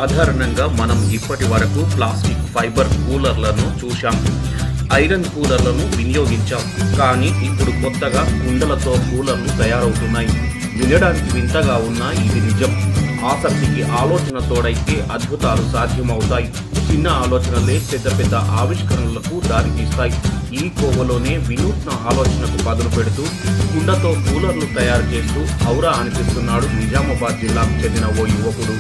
సాధారణంగా మనం ఇప్పటి వరకు ప్లాస్టిక్ ఫైబర్ కూలర్లను చూశాం ఐరన్ కూలర్లను వినియోగించాం కానీ ఇప్పుడు కొత్తగా కుండలతో కూలర్లు తయారవుతున్నాయి వినడానికి వింతగా ఉన్నా ఇది నిజం ఆసక్తికి ఆలోచన తోడైతే అద్భుతాలు సాధ్యమవుతాయి చిన్న ఆలోచనలే పెద్ద పెద్ద ఆవిష్కరణలకు దారితీస్తాయి ఈ కోవలోనే వినూత్న ఆలోచనకు పదులు పెడుతూ కుండతో కూలర్లు తయారు చేస్తూ ఔరా అనిపిస్తున్నాడు నిజామాబాద్ జిల్లాకు చెందిన ఓ యువకుడు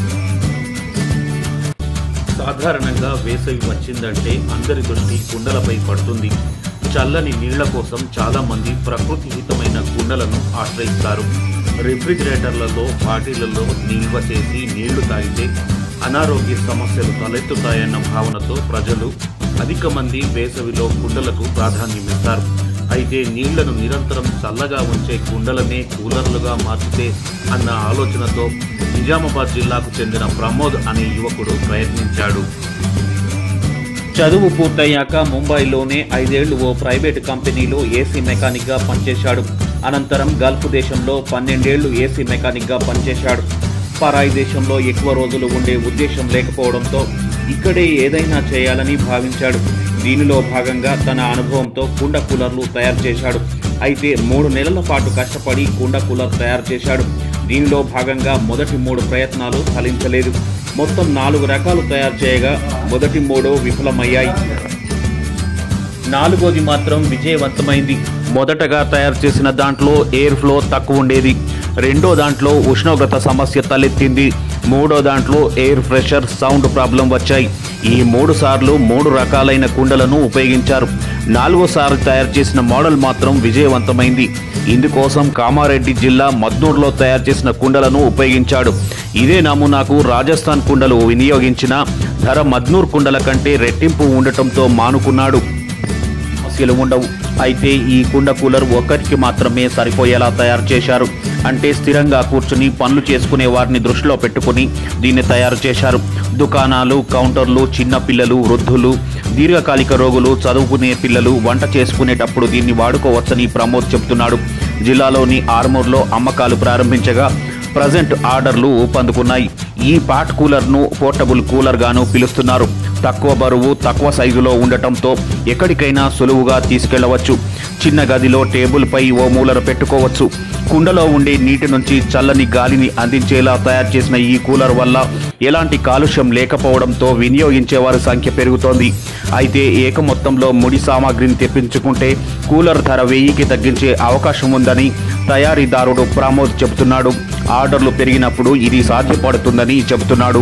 సాధారణంగా వేసవి వచ్చిందంటే అందరి దృష్టి కుండలపై పడుతుంది చల్లని నీళ్ల కోసం చాలా మంది ప్రకృతి హితమైన కుండలను ఆశ్రయిస్తారు రిఫ్రిజిరేటర్లలో బాటిళ్లలో నిల్వ చేసి నీళ్లు తాగితే అనారోగ్య సమస్యలు తలెత్తుతాయన్న భావనతో ప్రజలు అధిక మంది వేసవిలో కుండలకు ప్రాధాన్యమిస్తారు అయితే నీళ్లను నిరంతరం చల్లగా ఉంచే కుండలనే కూలర్లుగా మార్చితే అన్న ఆలోచనతో నిజామాబాద్ జిల్లాకు చెందిన ప్రమోద్ అనే యువకుడు ప్రయత్నించాడు చదువు పూర్తయ్యాక ముంబైలోనే ఐదేళ్లు ఓ ప్రైవేట్ కంపెనీలో ఏసీ మెకానిక్గా పనిచేశాడు అనంతరం గల్ఫ్ దేశంలో పన్నెండేళ్లు ఏసీ మెకానిక్గా పనిచేశాడు పరాయి దేశంలో ఎక్కువ రోజులు ఉండే ఉద్దేశం లేకపోవడంతో ఇక్కడే ఏదైనా చేయాలని భావించాడు దీనిలో భాగంగా తన అనుభవంతో కుండ కూలర్లు తయారు చేశాడు అయితే మూడు నెలల పాటు కష్టపడి కుండ కూలర్ తయారు చేశాడు దీనిలో భాగంగా మొదటి మూడు ప్రయత్నాలు ఫలించలేదు మొత్తం నాలుగు రకాలు తయారు చేయగా మొదటి మూడు విఫలమయ్యాయి నాలుగోది మాత్రం విజయవంతమైంది మొదటగా తయారు చేసిన దాంట్లో ఎయిర్ ఫ్లో తక్కువ ఉండేది రెండో దాంట్లో ఉష్ణోగ్రత సమస్య తలెత్తింది మూడో దాంట్లో ఎయిర్ ప్రెషర్ సౌండ్ ప్రాబ్లం వచ్చాయి ఈ మూడు సార్లు మూడు రకాలైన కుండలను ఉపయోగించారు నాలుగోసారి తయారు చేసిన మోడల్ మాత్రం విజయవంతమైంది ఇందుకోసం కామారెడ్డి జిల్లా మద్నూరులో తయారు చేసిన కుండలను ఉపయోగించాడు ఇదే నమూనాకు రాజస్థాన్ కుండలు వినియోగించిన ధర మద్నూర్ కుండల కంటే రెట్టింపు ఉండటంతో మానుకున్నాడు సమస్యలు ఉండవు అయితే ఈ కుండ కూలర్ ఒక్కరికి మాత్రమే సరిపోయేలా తయారు చేశారు అంటే స్థిరంగా కూర్చుని పనులు చేసుకునే వారిని దృష్టిలో పెట్టుకుని దీన్ని తయారు చేశారు దుకాణాలు కౌంటర్లు చిన్న పిల్లలు వృద్ధులు దీర్ఘకాలిక రోగులు చదువుకునే పిల్లలు వంట చేసుకునేటప్పుడు దీన్ని వాడుకోవచ్చని ప్రమోద్ చెబుతున్నాడు జిల్లాలోని ఆర్మూర్లో అమ్మకాలు ప్రారంభించగా ప్రజెంట్ ఆర్డర్లు ఊపందుకున్నాయి ఈ పాట్ కూలర్ను పోర్టబుల్ కూలర్ గాను పిలుస్తున్నారు తక్కువ బరువు తక్కువ సైజులో ఉండటంతో ఎక్కడికైనా సులువుగా తీసుకెళ్లవచ్చు చిన్న గదిలో టేబుల్ పై ఓ మూలన పెట్టుకోవచ్చు కుండలో ఉండే నీటి నుంచి చల్లని గాలిని అందించేలా తయారు చేసిన ఈ కూలర్ వల్ల ఎలాంటి కాలుష్యం లేకపోవడంతో వినియోగించే వారి సంఖ్య పెరుగుతోంది అయితే ఏక మొత్తంలో ముడి సామాగ్రిని తెప్పించుకుంటే కూలర్ ధర వెయ్యికి తగ్గించే అవకాశం ఉందని తయారీదారుడు ప్రమోద్ చెబుతున్నాడు ఆర్డర్లు పెరిగినప్పుడు ఇది సాధ్యపడుతుందని చెబుతున్నాడు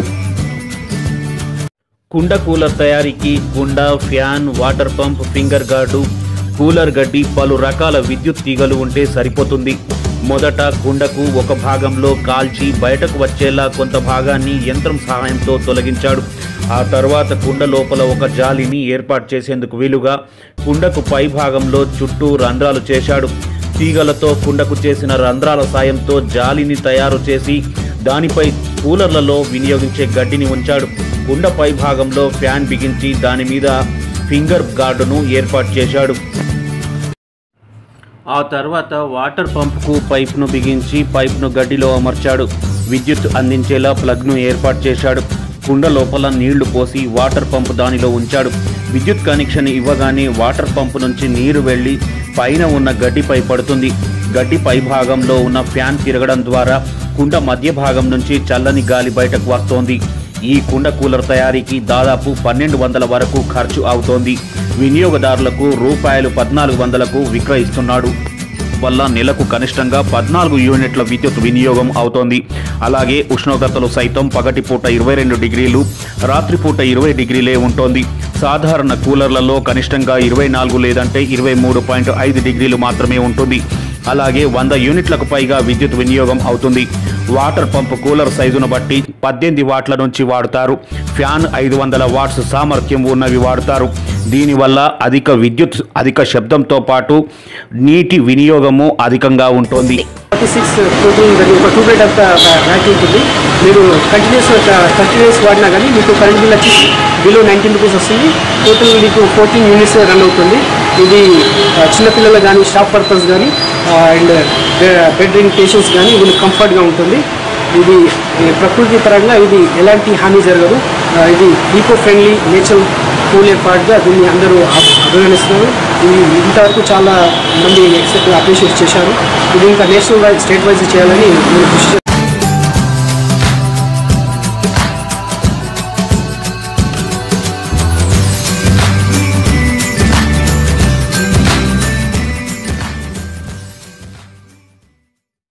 కుండ కూలర్ తయారీకి కుండ fan water pump finger guard cooler గడ్డి పలు రకాల విద్యుత్ తీగలు ఉంటే సరిపోతుంది మొదట కుండకు ఒక భాగంలో కాల్చి బయటకు వచ్చేలా కొంత భాగాన్ని యంత్రం సహాయంతో తొలగించాడు ఆ తర్వాత కుండ లోపల ఒక జాలిని ఏర్పాటు చేసేందుకు వీలుగా కుండకు పై భాగంలో చుట్టూ రంధ్రాలు చేశాడు తీగలతో కుండకు చేసిన రంధ్రాల సాయంతో జాలిని తయారు చేసి దానిపై కూలర్లలో వినియోగించే గడ్డిని ఉంచాడు కుండ పై భాగంలో ఫ్యాన్ బిగించి దాని మీద ఫింగర్ గార్డును ఏర్పాటు చేశాడు ఆ తర్వాత వాటర్ పంప్కు పైప్ను బిగించి పైప్ను గడ్డిలో అమర్చాడు విద్యుత్ అందించేలా ప్లగ్ను ఏర్పాటు చేశాడు కుండ లోపల నీళ్లు పోసి వాటర్ పంప్ దానిలో ఉంచాడు విద్యుత్ కనెక్షన్ ఇవ్వగానే వాటర్ పంప్ నుంచి నీరు వెళ్ళి పైన ఉన్న గడ్డిపై పడుతుంది గడ్డి పై భాగంలో ఉన్న ఫ్యాన్ తిరగడం ద్వారా కుండ మధ్య భాగం నుంచి చల్లని గాలి బయటకు వస్తోంది ఈ కుండ కూలర్ తయారీకి దాదాపు పన్నెండు వందల వరకు ఖర్చు అవుతోంది వినియోగదారులకు రూపాయలు పద్నాలుగు వందలకు విక్రయిస్తున్నాడు వల్ల నెలకు కనిష్టంగా పద్నాలుగు యూనిట్ల విద్యుత్ వినియోగం అవుతోంది అలాగే ఉష్ణోగ్రతలు సైతం పగటిపూట ఇరవై రెండు డిగ్రీలు రాత్రిపూట ఇరవై డిగ్రీలే ఉంటోంది సాధారణ కూలర్లలో కనిష్టంగా ఇరవై నాలుగు లేదంటే ఇరవై మూడు పాయింట్ ఐదు డిగ్రీలు మాత్రమే ఉంటుంది అలాగే వంద యూనిట్లకు పైగా విద్యుత్ వినియోగం అవుతుంది వాటర్ పంప్ కూలర్ సైజును బట్టి పద్దెనిమిది వాట్ల నుంచి వాడుతారు ఫ్యాన్ ఐదు వందల వాట్స్ సామర్థ్యం ఉన్నవి వాడుతారు దీనివల్ల అధిక విద్యుత్ అధిక శబ్దంతో పాటు నీటి వినియోగము అధికంగా ఉంటుంది ఫార్టీ సిక్స్ టోటల్ ఉంటుంది ఒక టూ బెడ్ అంత బ్యాటరీ ఉంటుంది మీరు కంటిన్యూస్ థర్టీ డేస్ వాడినా కానీ మీకు కరెంట్ బిల్ వచ్చి బిలో నైన్టీన్ రూపీస్ వస్తుంది టోటల్ మీకు ఫోర్టీన్ యూనిట్స్ రన్ అవుతుంది ఇది ఆ, చిన్నపిల్లలు కానీ షాప్ పర్పస్ కానీ అండ్ బెడ్ రింగ్ పేషెంట్స్ కానీ వీళ్ళు కంఫర్ట్గా ఉంటుంది ఇది ఈ ప్రకృతి పరంగా ఇది ఎలాంటి హాని జరగదు ఆ, ఇది ఈకో ఫ్రెండ్లీ నేచర్ కూల్ ఏర్పాటుగా దీన్ని అందరూ అభి- అభినందిస్తున్నారు ఇది ఇంతవరకు చాలా మంది ఎక్సెప్ట్ అప్రిషియేట్ చేశారు ఇది ఇంకా నేషనల్ వైజ్ స్టేట్ వైజ్ చేయాలని నేను కృషి చేస్తున్నాను.